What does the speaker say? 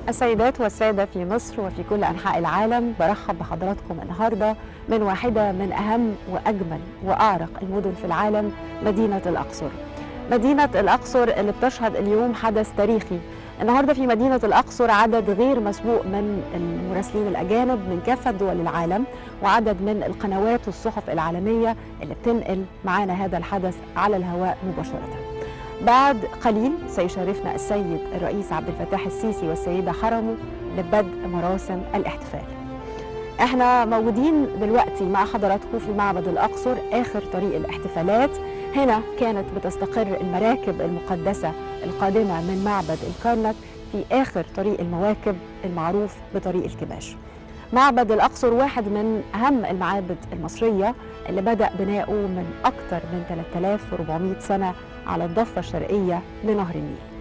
السيدات والسادة في مصر وفي كل أنحاء العالم برحب بحضراتكم النهاردة من واحدة من أهم وأجمل وأعرق المدن في العالم مدينة الأقصر مدينة الأقصر اللي بتشهد اليوم حدث تاريخي النهارده في مدينة الأقصر عدد غير مسبوق من المراسلين الأجانب من كافة دول العالم وعدد من القنوات والصحف العالمية اللي بتنقل معانا هذا الحدث على الهواء مباشرة بعد قليل سيشرفنا السيد الرئيس عبد الفتاح السيسي والسيدة حرمه لبدء مراسم الاحتفال احنا موجودين دلوقتي مع حضراتكم في معبد الأقصر آخر طريق الاحتفالات هنا كانت بتستقر المراكب المقدسة القادمة من معبد الكرنك في آخر طريق المواكب المعروف بطريق الكباش معبد الأقصر واحد من أهم المعابد المصرية اللي بدأ بناؤه من أكثر من 3400 سنة على الضفة الشرقية لنهر النيل